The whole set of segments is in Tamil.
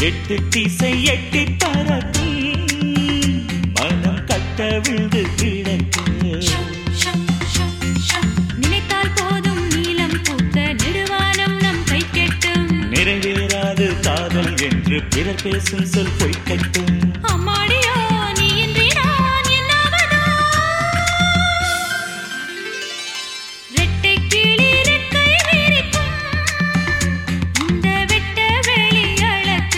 எட்டு திசை எட்டி பறக்கும் மனம் கட்ட விழுந்து கிடக்கு நினைத்தால் போதும் நீலம் பூத்த நெடுவானம் நம் கை கெட்டும் நிறைவேறாது காதல் என்று பிறர் பேசும் சொல் பொய்க்கட்டும் அம்மாடியோ நீ இன்றி நான் என்னாவதோ ரெட்டைக் கிளி ரெக்கை விரிக்கும் இந்த வெட்ட வெளி அளக்க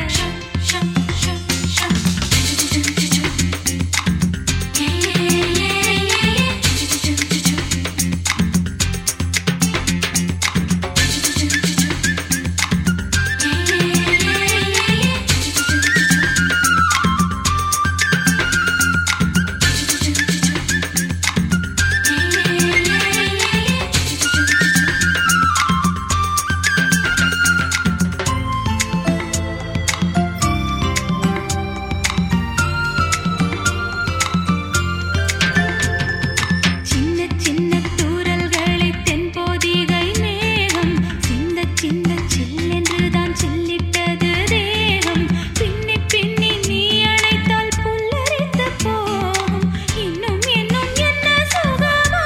சின்ன சின்ன தூறல்களை தென்போதிகை மேகம் சிந்த சிந்த சில்லென்று தான் சில்லிட்டது தேகம் பின்னி பின்னி நீ அணைத்தால் புல்லரித்து போகும் இன்னும் இன்னும் என்ன சுகமோ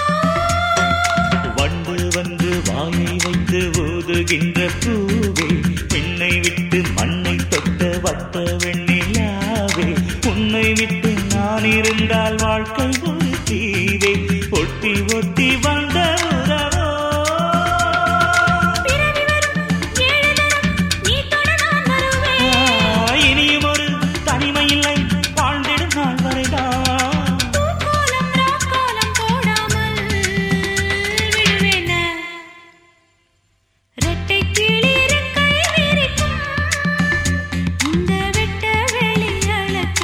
வண்டு வந்து வாயை வைத்து ஊதுகின்ற பூவே பெண்ணை விட்டு மண்ணை தொட்ட வட்ட வெண்ணிலாவே உன்னை விட்டு நான் இருந்தால் வாழ்க்கை ஒரு தீவே ஒட்டி ஒட்டி வந்த உறவோ பிறவி வரும் ஏழு தரம் நீ தொட நான் வருவேன் ஆ, இனியும் ஒரு தனிமை இல்லை வாழ்ந்திடும் நாள் வரைதான் பூக்கோலம் ராக்கோலம் போடாமல் விடுவேன ரெட்டை கிளி ரெக்கை விரிக்கும் இந்த வெட்ட வெளி அளக்க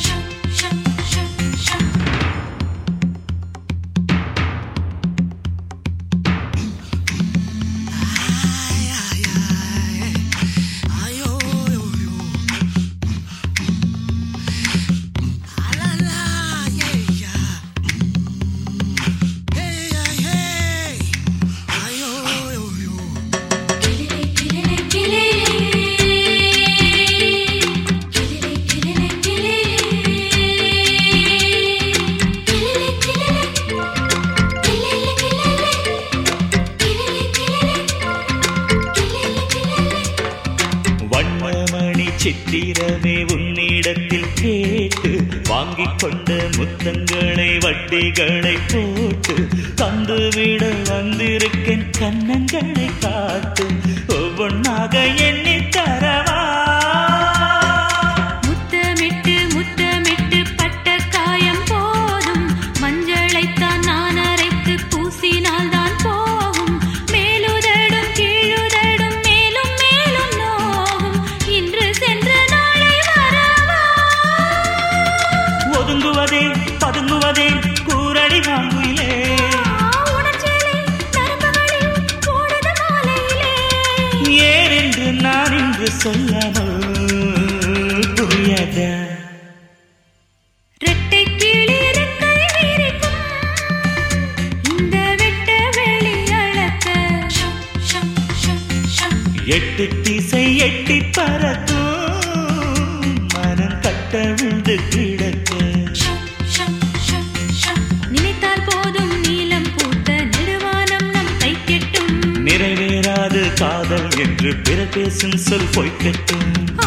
கிளிலே கிளிலே கிளிலே கிளிலே கிளிலே கிளிலே கிளிலே கிளிலே கிளிலே கிளிலே கிளிலே கிளிலே வண்ணமணி சித்திரமே உன்னிடத்தில் கேட்டு வாங்கிக் கொண்ட முத்தங்களை வட்டிகளை போட்டு தந்துவிட வந்திருக்கேன் கண்ணங்களை காட்டு ஒவ்வொன்னாக எண்ணி தரவா முத்தமிட்டு முத்தமிட்டு பட்ட காயம் போதும் மஞ்சளைத்தான் நான் அரைத்து பூசினால் தான் போகும் மேலுதடும் கீழுதடும் மேலும் மேலும் நோகும் இன்று சென்ற நாளை வரவா ஒதுங்குவதே பதுங்குவதே கூரடி வாங்குயிலே உணர்ச்சியிலே நரம்புகளில் ஓடுது மாலையிலே ஏன் என்று நான் இன்று சொல்லாமல் புரியாத ரெட்டை கிளி ரெக்கை விரிக்கும் இந்த வெட்ட வெளி அளக்க எட்டு திசை எட்டி பறக்கும் மனம் கட்ட விழுந்து கிடக்க நினைத்தால் போதும் நீலம் பூத்த நெடுவானம் நம் கை கெட்டும் நிறைவேறாது காதல் என்று பிற பேசும் சொல் பொய்க்கட்டும் ஆ